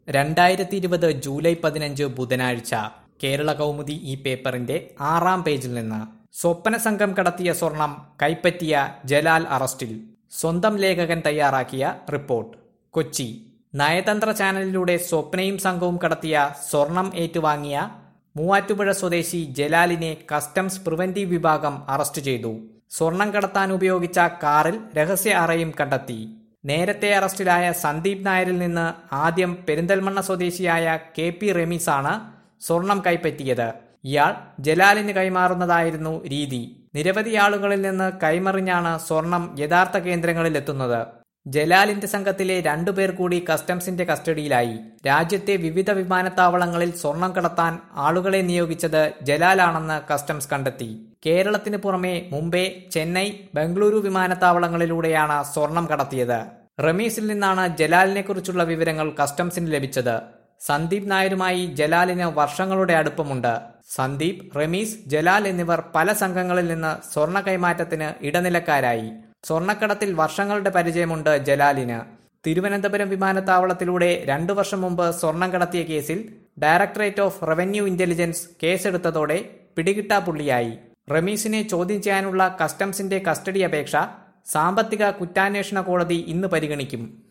രണ്ടായിരത്തി ഇരുപത് ജൂലൈ പതിനഞ്ച് ബുധനാഴ്ച കേരള കൗമുദി ഈ പേപ്പറിന്റെ ആറാം പേജിൽ നിന്ന് സ്വപ്ന സംഘം കടത്തിയ സ്വർണം കൈപ്പറ്റിയ ജലാൽ അറസ്റ്റിൽ സ്വന്തം ലേഖകൻ തയ്യാറാക്കിയ റിപ്പോർട്ട് കൊച്ചി നയതന്ത്ര ചാനലിലൂടെ സ്വപ്നയും സംഘവും കടത്തിയ സ്വർണം ഏറ്റുവാങ്ങിയ മൂവാറ്റുപുഴ സ്വദേശി ജലാലിനെ കസ്റ്റംസ് പ്രിവന്റീവ് വിഭാഗം അറസ്റ്റ് ചെയ്തു സ്വർണം കടത്താൻ ഉപയോഗിച്ച കാറിൽ രഹസ്യ അറയും കണ്ടെത്തി നേരത്തെ അറസ്റ്റിലായ സന്ദീപ് നായരിൽ നിന്ന് ആദ്യം പെരിന്തൽമണ്ണ സ്വദേശിയായ കെ പി റമീസാണ് സ്വർണം കൈപ്പറ്റിയത് ഇയാൾ ജലാലിന് കൈമാറുന്നതായിരുന്നു രീതി നിരവധി ആളുകളിൽ നിന്ന് കൈമറിഞ്ഞാണ് സ്വർണം യഥാർത്ഥ കേന്ദ്രങ്ങളിൽ എത്തുന്നത് ജലാലിന്റെ സംഘത്തിലെ രണ്ടുപേർ കൂടി കസ്റ്റംസിന്റെ കസ്റ്റഡിയിലായി രാജ്യത്തെ വിവിധ വിമാനത്താവളങ്ങളിൽ സ്വർണം കടത്താൻ ആളുകളെ നിയോഗിച്ചത് ജലാലാണെന്ന് കസ്റ്റംസ് കണ്ടെത്തി കേരളത്തിന് പുറമെ മുംബൈ ചെന്നൈ ബംഗളൂരു വിമാനത്താവളങ്ങളിലൂടെയാണ് സ്വർണം കടത്തിയത് റമീസിൽ നിന്നാണ് ജലാലിനെക്കുറിച്ചുള്ള വിവരങ്ങൾ കസ്റ്റംസിന് ലഭിച്ചത് സന്ദീപ് നായരുമായി ജലാലിന് വർഷങ്ങളുടെ അടുപ്പമുണ്ട് സന്ദീപ് റമീസ് ജലാൽ എന്നിവർ പല സംഘങ്ങളിൽ നിന്ന് സ്വർണ്ണ കൈമാറ്റത്തിന് ഇടനിലക്കാരായി സ്വർണ്ണക്കടത്തിൽ വർഷങ്ങളുടെ പരിചയമുണ്ട് ജലാലിന് തിരുവനന്തപുരം വിമാനത്താവളത്തിലൂടെ രണ്ടു വർഷം മുമ്പ് സ്വർണം കടത്തിയ കേസിൽ ഡയറക്ടറേറ്റ് ഓഫ് റവന്യൂ ഇന്റലിജൻസ് കേസെടുത്തതോടെ പിടികിട്ടാപ്പുള്ളിയായി റമീസിനെ ചോദ്യം ചെയ്യാനുള്ള കസ്റ്റംസിന്റെ കസ്റ്റഡി അപേക്ഷ സാമ്പത്തിക കുറ്റാന്വേഷണ കോടതി ഇന്ന് പരിഗണിക്കും